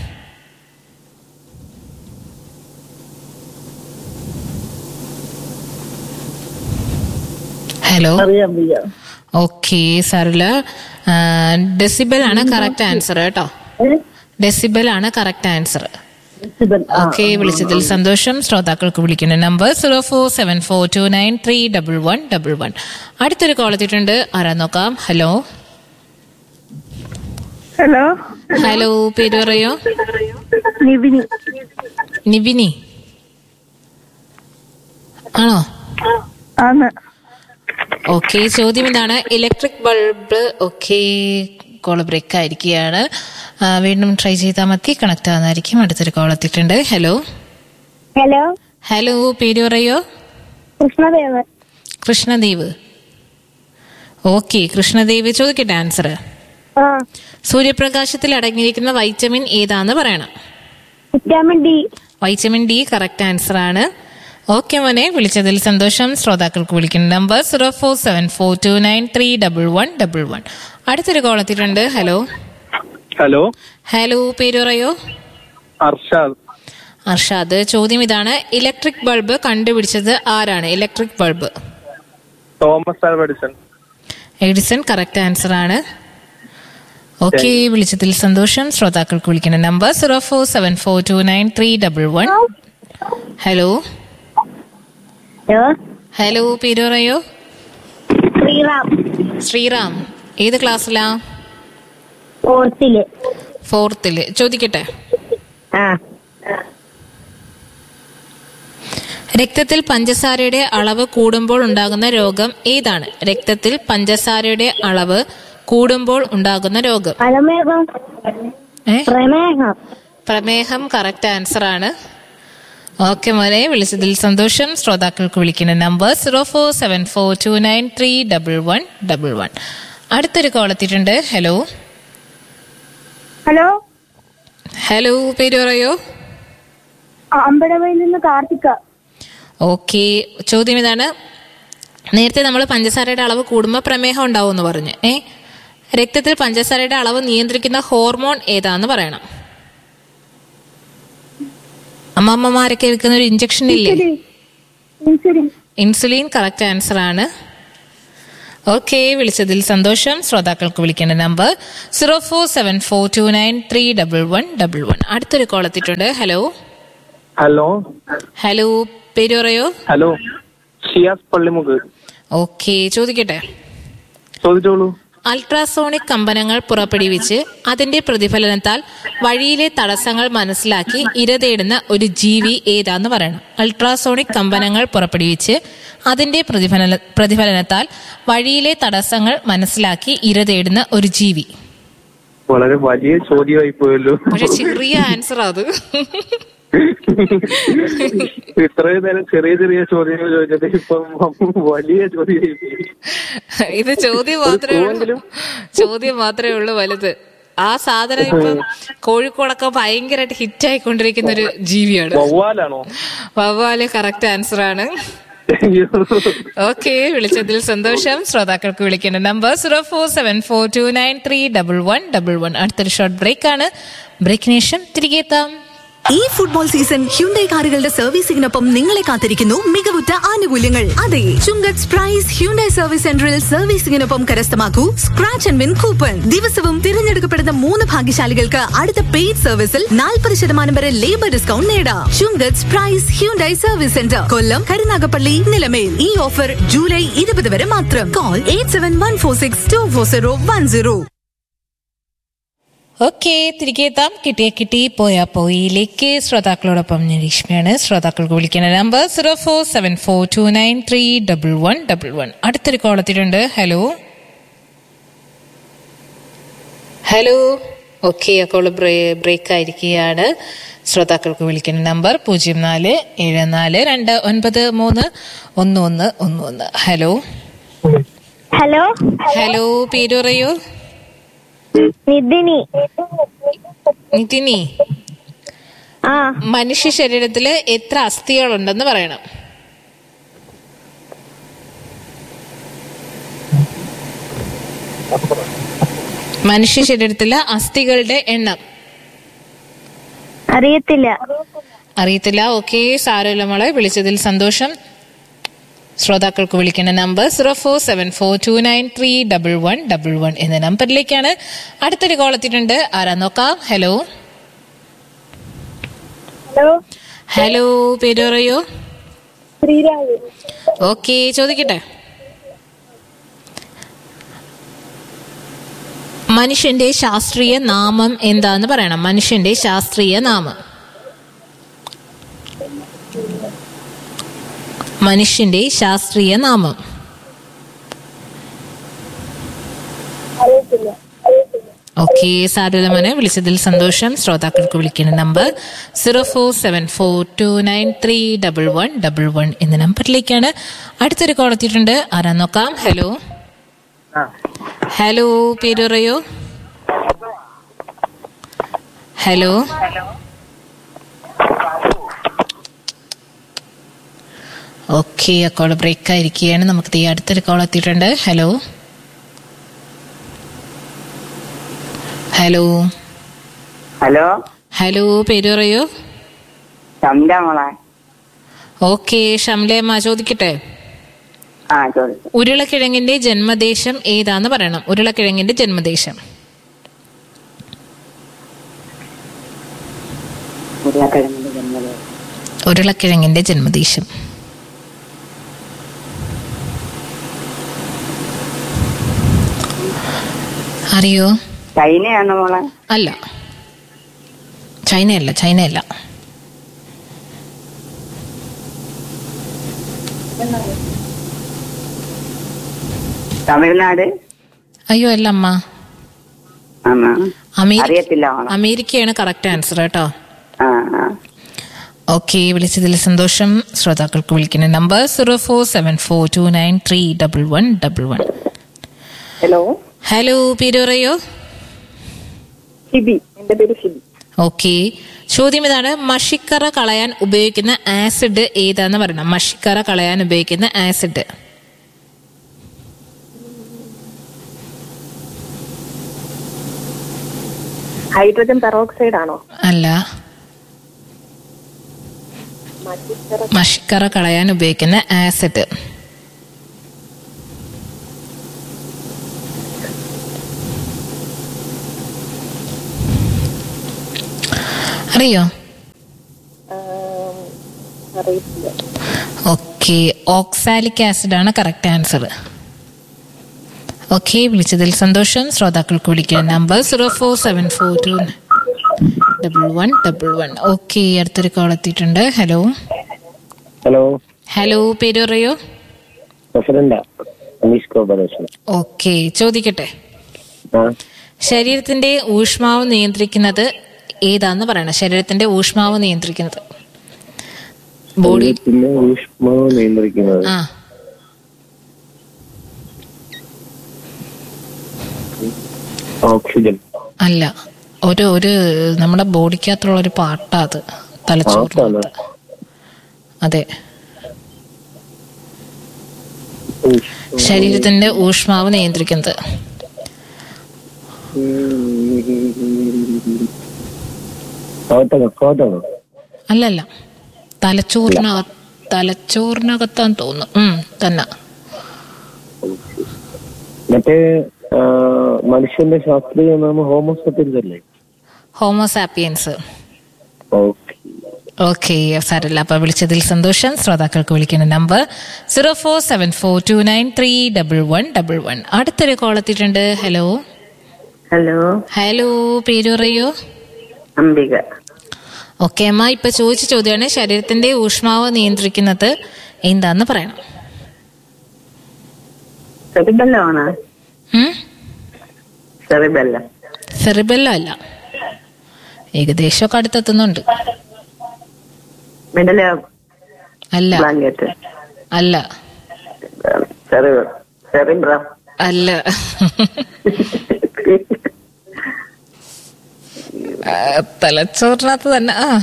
ഹലോ അറിയാൻ വയ്യ ഓക്കെ സാറില്ല ഡെസിബൽ ആണ് കറക്റ്റ് ആൻസർ കേട്ടോ ഡെസിബൽ ആണ് കറക്റ്റ് ആൻസർ ഡെസിബൽ. ആ, ഓക്കെ വിളിച്ചതിൽ സന്തോഷം ശ്രോതാക്കൾക്ക് വിളിക്കുന്ന number zero four seven four two nine three double one double one അടുത്തൊരു കോൾ എത്തിയിട്ടുണ്ട് ആരാ നോക്കാം ഹലോ ഹലോ ഹലോ പേര് പറയോ നിവിനി നിവിനി ആണോ ആണ് ഓക്കെ ചോദ്യം ഇതാണ് electric bulb okay call break ആയിരിക്കുകയാണ് ആ, വീണ്ടും ട്രൈ ചെയ്താൽ മതി കണക്ട് ആവുന്നതായിരിക്കും അടുത്തൊരു കോൾ എത്തിയിട്ടുണ്ട് ഹലോ ഹലോ ഹലോ പേര് പറയോ കൃഷ്ണദേവ് കൃഷ്ണദേവ് ഓക്കെ കൃഷ്ണദേവ് ചോദിക്കട്ടെ ആൻസർ ആ സൂര്യപ്രകാശത്തിൽ അടങ്ങിയിരിക്കുന്ന വൈറ്റമിൻ ഏതാന്ന് പറയണം vitamin D vitamin D correct answer ആണ് ഓക്കെ മോനെ വിളിച്ചതിൽ സന്തോഷം ശ്രോതാക്കൾക്ക് വിളിക്കുന്ന number zero four seven four two nine three double one double one അടുത്തൊരു കോൾ എത്തിയിട്ടുണ്ട് ഹലോ ഹലോ ഹലോ പേര് പറയോ അർഷാദ് അർഷാദ് ചോദ്യം ഇതാണ് ഇലക്ട്രിക് ബൾബ് കണ്ടുപിടിച്ചത് ആരാണ് electric bulb Thomas Alva Edison Edison correct answer ആണ് ഓക്കെ വിളിച്ചതിൽ സന്തോഷം ശ്രോതാക്കൾക്ക് വിളിക്കുന്ന number zero four seven four two nine three double one hello hello hello പേര് പറയോ ശ്രീറാം ശ്രീറാം ഏത് ക്ലാസ്സിലാ ഫോർത്തില് ഫോർത്തില് ചോദിക്കട്ടെ ആ രക്തത്തിൽ പഞ്ചസാരയുടെ അളവ് കൂടുമ്പോൾ ഉണ്ടാകുന്ന രോഗം ഏതാണ് രക്തത്തിൽ പഞ്ചസാരയുടെ അളവ് കൂടുമ്പോൾ ഉണ്ടാകുന്ന രോഗം പ്രമേഹം ഏ? പ്രമേഹം പ്രമേഹം കറക്റ്റ് ആൻസർ ആണ് ഓക്കെ മോനെ വിളിച്ചതിൽ സന്തോഷം ശ്രോതാക്കൾക്ക് വിളിക്കുന്ന number zero four seven four two nine three double one double one അടുത്തൊരു കോൾ എത്തിയിട്ടുണ്ട് ഹലോ ഹലോ ഹലോ പേര് പറയോ അമ്പലവയിൽ നിന്ന് കാർത്തിക ഓക്കെ ചോദ്യം ഇതാണ് നേരത്തെ നമ്മൾ പഞ്ചസാരയുടെ അളവ് കൂടുമ്പോൾ പ്രമേഹം ഉണ്ടാവും എന്ന് പറഞ്ഞു ഏ രക്തത്തിൽ പഞ്ചസാരയുടെ അളവ് നിയന്ത്രിക്കുന്ന ഹോർമോൺ ഏതാന്ന് പറയണം അമ്മമ്മമാരൊക്കെ വെക്കുന്ന ഒരു ഇഞ്ചക്ഷൻ ഇല്ലേ ഇൻസുലിൻ ഇൻസുലിൻ കറക്റ്റ് ആൻസർ ആണ് ഓക്കെ വിളിച്ചതിൽ സന്തോഷം ശ്രോതാക്കൾക്ക് വിളിക്കേണ്ട number zero four seven four two nine three double one double one അടുത്തൊരു കോൾ എത്തിയിട്ടുണ്ട് ഹലോ ഹലോ ഹലോ പേര് പറയോ ഹലോ ഷിയാസ് പള്ളിമുക്ക് ഓക്കെ ചോദിക്കട്ടെ ചോദിച്ചോളൂ അൾട്രാസോണിക് കമ്പനങ്ങൾ പുറപ്പെടുവിച്ച് അതിന്റെ പ്രതിഫലനത്താൽ വഴിയിലെ തടസ്സങ്ങൾ മനസ്സിലാക്കി ഇര തേടുന്ന ഒരു ജീവി ഏതാന്ന് പറയണം അൾട്രാസോണിക് കമ്പനങ്ങൾ പുറപ്പെടുവിച്ച് അതിന്റെ പ്രതിഫലന പ്രതിഫലനത്താൽ വഴിയിലെ തടസ്സങ്ങൾ മനസ്സിലാക്കി ഇര തേടുന്ന ഒരു ജീവി വളരെ വലിയ ചോദ്യമായി പോയല്ലോ പക്ഷെ ചെറിയ ആൻസർ അത് ഇത്രയും നേരം ചെറിയ ചെറിയ ചോദ്യങ്ങൾ ചോദിച്ചത് ഇപ്പം വലിയ ചോദ്യമായി പോയി ഇത് ചോദ്യം മാത്രമേ ഉള്ളൂ ചോദ്യം മാത്രമേ ഉള്ളൂ വലുത് ആ സാധനം ഇപ്പം കോഴിക്കോടൊക്കെ ഭയങ്കരമായിട്ട് ഹിറ്റ് ആയിക്കൊണ്ടിരിക്കുന്ന ഒരു ജീവിയാണ് വവ്വാലാണോ വവ്വാല് കറക്റ്റ് ആൻസർ ആണ് ഓക്കെ വിളിച്ചതിൽ സന്തോഷം ശ്രോതാക്കൾക്ക് വിളിക്കേണ്ട number zero four seven four two nine three double one double one അടുത്തൊരു ഷോർട്ട് ബ്രേക്ക് ആണ് ബ്രേക്കിന് ശേഷം തിരികെ എത്താം ഈ ഫുട്ബോൾ സീസൺ ഹ്യുണ്ടൈ കാറുകളുടെ സർവീസിംഗിനൊപ്പം നിങ്ങളെ കാത്തിരിക്കുന്നു മികവുറ്റ ആനുകൂല്യങ്ങൾ അതെ ചുങ്കത്ത് പ്രൈസ് ഹ്യുണ്ടൈ സർവീസ് സെന്ററിൽ സർവീസിംഗിനൊപ്പം കരസ്ഥമാക്കൂ സ്ക്രാച്ച് ആൻഡ് വിൻ കൂപ്പൺ ദിവസവും തിരഞ്ഞെടുക്കപ്പെടുന്ന മൂന്ന് ഭാഗ്യശാലികൾക്ക് അടുത്ത പെയ്ഡ് സർവീസിൽ നാൽപ്പത് ശതമാനം വരെ ലേബർ ഡിസ്കൗണ്ട് നേടാം Chungath Prize Hyundai service centre Kollam Karunagappally Nilamel ഈ ഓഫർ ജൂലൈ ഇരുപത് വരെ മാത്രം call eight seven one four six two four zero one zero okay തിരികെ എത്താം കിട്ടിയ കിട്ടി പോയാ പോയിലേക്ക് ശ്രോതാക്കളോടൊപ്പം ഞാൻ രശ്മിയാണ് ശ്രോതാക്കൾക്ക് വിളിക്കുന്ന number zero four seven four two nine three double one double one അടുത്തൊരു കോൾ എത്തിയിട്ടുണ്ട് ഹലോ ഹലോ ഓക്കെ ആ കോള് ബ്രേക്ക് ആയിരിക്കുകയാണ് ശ്രോതാക്കൾക്ക് വിളിക്കുന്ന നമ്പർ പൂജ്യം നാല് ഏഴ് നാല് രണ്ട് ഒൻപത് മൂന്ന് ഒന്ന് ഒന്ന് ഒന്ന് ഒന്ന് ഹലോ ഹലോ ഹലോ പേര് പറയൂ നിതിനി നിതിനി ആ മനുഷ്യ ശരീരത്തില് എത്ര അസ്ഥികളുണ്ടെന്ന് പറയണം മനുഷ്യ ശരീരത്തിലെ അസ്ഥികളുടെ എണ്ണം അറിയത്തില്ല അറിയത്തില്ല ഓക്കെ സാരമില്ല മോളെ വിളിച്ചതിൽ സന്തോഷം ശ്രോതാക്കൾക്ക് വിളിക്കേണ്ട number zero four seven four two nine three double one double one എന്ന നമ്പറിലേക്കാണ് അടുത്തൊരു കോൾ എത്തിയിട്ടുണ്ട് ആരാ നോക്കാം ഹലോ ഹലോ ഹലോ പേര് പറയൂ ശ്രീരാജ് ഓക്കെ ചോദിക്കട്ടെ മനുഷ്യന്റെ ശാസ്ത്രീയ നാമം എന്താന്ന് പറയണം മനുഷ്യന്റെ ശാസ്ത്രീയ നാമം മനുഷ്യന്റെ ശാസ്ത്രീയ നാമം അറിയത്തില്ല ഓക്കെ സാരതമനെ വിളിച്ചതിൽ സന്തോഷം ശ്രോതാക്കൾക്ക് വിളിക്കുന്ന number zero four seven four two nine three double one double one എന്ന നമ്പറിലേക്കാണ് അടുത്തൊരു കോൾ എത്തിയിട്ടുണ്ട് ആരാ നോക്കാം ഹലോ ഹലോ പേര് പറയോ ഹലോ ഓക്കെ ആ കോൾ ബ്രേക്ക് ആയിരിക്കുകയാണ് നമുക്ക് ഈ അടുത്തൊരു കോൾ എത്തിയിട്ടുണ്ട് ഹലോ ഹലോ ഹലോ ഹലോ പേര് പറയൂ ശംല മോളെ ഓക്കെ ഷംലേമ്മ ചോദിക്കട്ടെ ആ ചോദിച്ചു ഉരുളക്കിഴങ്ങിന്റെ ജന്മദേശം ഏതാന്ന് പറയണം ഉരുളക്കിഴങ്ങിന്റെ ജന്മദേശം ഉരുളക്കിഴങ്ങിന്റെ ജന്മദിനം ഉരുളക്കിഴങ്ങിന്റെ ജന്മദേശം അറിയോ ചൈനയാണോ മോളെ അല്ല ചൈനയല്ല ചൈനയല്ല തമിഴ്നാട് അയ്യോ അല്ല അമ്മ ആണോ അമേരിക്ക അറിയത്തില്ല മോളെ അമേരിക്കയാണ് കറക്റ്റ് ആൻസർ കേട്ടോ ആ ആ ഓക്കെ വിളിച്ചതിൽ സന്തോഷം ശ്രോതാക്കൾക്ക് വിളിക്കുന്ന number zero four seven four two nine three double one double one hello hello പേര് പറയോ ഷിബി എന്റെ പേര് ഷിബി ഓക്കെ ചോദ്യം ഇതാണ് മഷിക്കറ കളയാൻ ഉപയോഗിക്കുന്ന ആസിഡ് ഏതാന്ന് പറയണം മഷിക്കറ കളയാൻ ഉപയോഗിക്കുന്ന ആസിഡ് ഹൈഡ്രജൻ പെറോക്സൈഡ് ആണോ അല്ല മഷിക്കറ കളയാൻ ഉപയോഗിക്കുന്ന ആസിഡ് അറിയോ അറിയത്തില്ല ഓക്കെ ഓക്സാലിക് ആസിഡ് ആണ് കറക്റ്റ് ആൻസർ ഓക്കെ വിളിച്ചതിൽ സന്തോഷം ശ്രോതാക്കൾക്ക് വിളിക്കുന്ന number zero four seven four two double one double one okay അടുത്തൊരു കോൾ എത്തിയിട്ടുണ്ട് ഹലോ ഹലോ ഹലോ പേര് പറയോ പ്രസിഡന്റാ അനീഷ് കോർപ്പറേഷൻ ഓക്കെ ചോദിക്കട്ടെ ആ ശരീരത്തിന്റെ ഊഷ്മാവ് നിയന്ത്രിക്കുന്നത് ഏതാന്ന് പറയണം ശരീരത്തിന്റെ ഊഷ്മാവ് നിയന്ത്രിക്കുന്നത് ബോഡി പിന്നെ ഊഷ്മാവ് നിയന്ത്രിക്കുന്നത് ആ ഓക്സിജൻ അല്ല ഒരു ഒരു നമ്മുടെ ബോഡിക്കകത്തുള്ള ഒരു പാട്ടാ അത് തലച്ചോറ് ആർക്കാണ് അതെ ശരീരത്തിന്റെ ഊഷ്മാവ് നിയന്ത്രിക്കുന്നത് കോട്ടകം കോട്ടകം അല്ലല്ല തലച്ചോറിനകത്ത് തലച്ചോറിനകത്താന്ന് തോന്നുന്നു ഉം തന്നെ മറ്റേ ആ, മനുഷ്യന്റെ ശാസ്ത്രീയ നാമം ഹോമോസെപ്പിൻസ് അല്ലേ ഹോമോസാപ്പിയൻസ് ഓക്കെ ഓക്കെ സാരല്ല അപ്പൊ വിളിച്ചതിൽ സന്തോഷം ശ്രോതാക്കൾക്ക് വിളിക്കുന്ന number zero four seven four two nine three double one double one അടുത്തൊരു കോൾ എത്തിയിട്ടുണ്ട് ഹലോ ഹലോ ഹലോ പേര് പറയോ അംബിക ഓക്കെ അമ്മ ഇപ്പൊ ചോദിച്ച ചോദ്യമാണ് ശരീരത്തിന്റെ ഊഷ്മാവ് നിയന്ത്രിക്കുന്നത് എന്താന്ന് പറയണം സെറിബെല്ലമാണോ സെറിബെല്ല സെറിബെല്ലോ അല്ല ഏകദേശമൊക്കെ അടുത്തെത്തുന്നുണ്ട് മിഡല അല്ല ബ്ലാങ്കറ്റ് അല്ല സെറി സെറിബ്രം അല്ല ആ, തലച്ചോറിനകത്ത് തന്നെ ആ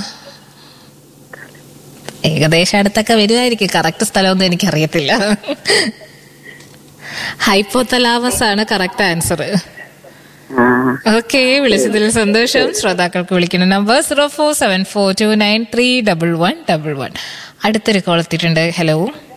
ഏകദേശം അടുത്തൊക്കെ വരുമായിരിക്കും കറക്റ്റ് സ്ഥലമൊന്നും എനിക്കറിയത്തില്ല ഹൈപ്പോതലാമസ് ആണ് കറക്റ്റ് ആൻസർ ഓക്കെ വിളിച്ചതിൽ സന്തോഷം ശ്രോതാക്കൾക്ക് വിളിക്കുന്ന number zero four seven four two nine three double one double one അടുത്തൊരു കോൾ എത്തിയിട്ടുണ്ട് ഹലോ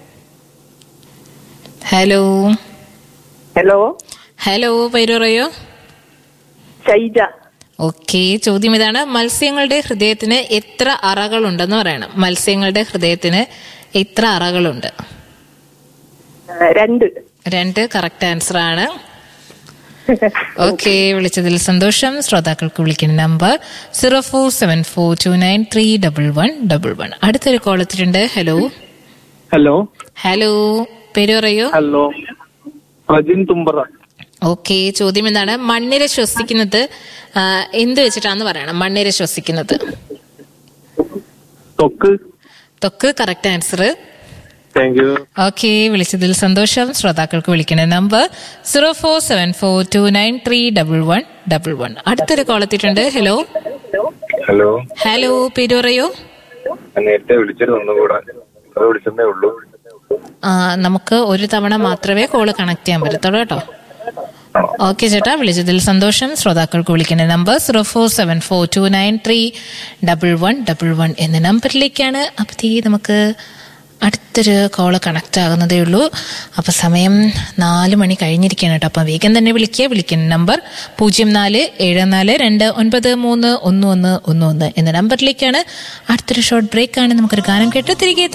ഹലോ ഹലോ ഹലോ പേര് പറയോ ഷൈജ ഓക്കെ ചോദ്യം ഇതാണ് മത്സ്യങ്ങളുടെ ഹൃദയത്തിന് എത്ര അറകളുണ്ടെന്ന് പറയണം മത്സ്യങ്ങളുടെ ഹൃദയത്തിന് എത്ര അറകളുണ്ട് രണ്ട് രണ്ട് കറക്റ്റ് ആൻസർ ആണ് ഓക്കെ വിളിച്ചതിൽ സന്തോഷം ശ്രോതാക്കൾക്ക് വിളിക്കുന്ന number zero four seven four two nine three double one double one അടുത്തൊരു കോൾ എത്തിയിട്ടുണ്ട് ഹലോ ഹലോ ഹലോ പേര് പറയൂ ഹലോ റജിൻ തുമ്പറ ഓക്കെ ചോദ്യം എന്താണ് മണ്ണിര ശ്വസിക്കുന്നത് ആ, എന്ത് വെച്ചിട്ടാന്ന് പറയണം മണ്ണിര ശ്വസിക്കുന്നത് തൊക്ക് തൊക്ക് correct answer thank you okay വിളിച്ചതിൽ സന്തോഷം ശ്രോതാക്കൾക്ക് വിളിക്കുന്ന number zero four seven four two nine three double one double one അടുത്തൊരു കോൾ എത്തിയിട്ടുണ്ട് ഹലോ ഹലോ ഹലോ പേര് പറയൂ ഞാൻ നേരത്തെ വിളിച്ചിരുന്നു ഒന്നുകൂടെ അത് വിളിച്ചതേ ഉള്ളൂ ആ, നമുക്ക് ഒരു തവണ മാത്രമേ കോള് കണക്ട് ചെയ്യാൻ പറ്റത്തുള്ളൂ കേട്ടോ ഓക്കെ ചേട്ടാ വിളിച്ചതിൽ സന്തോഷം ശ്രോതാക്കൾക്ക് വിളിക്കേണ്ട number zero four seven four two nine three double one double one എന്ന നമ്പറിലേക്കാണ് അപ്പത്തീ നമുക്ക് അടുത്തൊരു കോള് കണക്ട് ആകുന്നതേ ഉള്ളൂ അപ്പോൾ സമയം നാല് മണി കഴിഞ്ഞിരിക്കുകയാണ് കേട്ടോ അപ്പം വേഗം തന്നെ വിളിക്കുക വിളിക്കുന്ന നമ്പർ പൂജ്യം നാല് ഏഴ് നാല് രണ്ട് ഒൻപത് മൂന്ന് ഒന്ന് ഒന്ന് ഒന്ന് ഒന്ന് എന്ന നമ്പറിലേക്കാണ് അടുത്തൊരു ഷോർട്ട് ബ്രേക്കാണ് നമുക്കൊരു ഗാനം കേട്ട് തിരികെ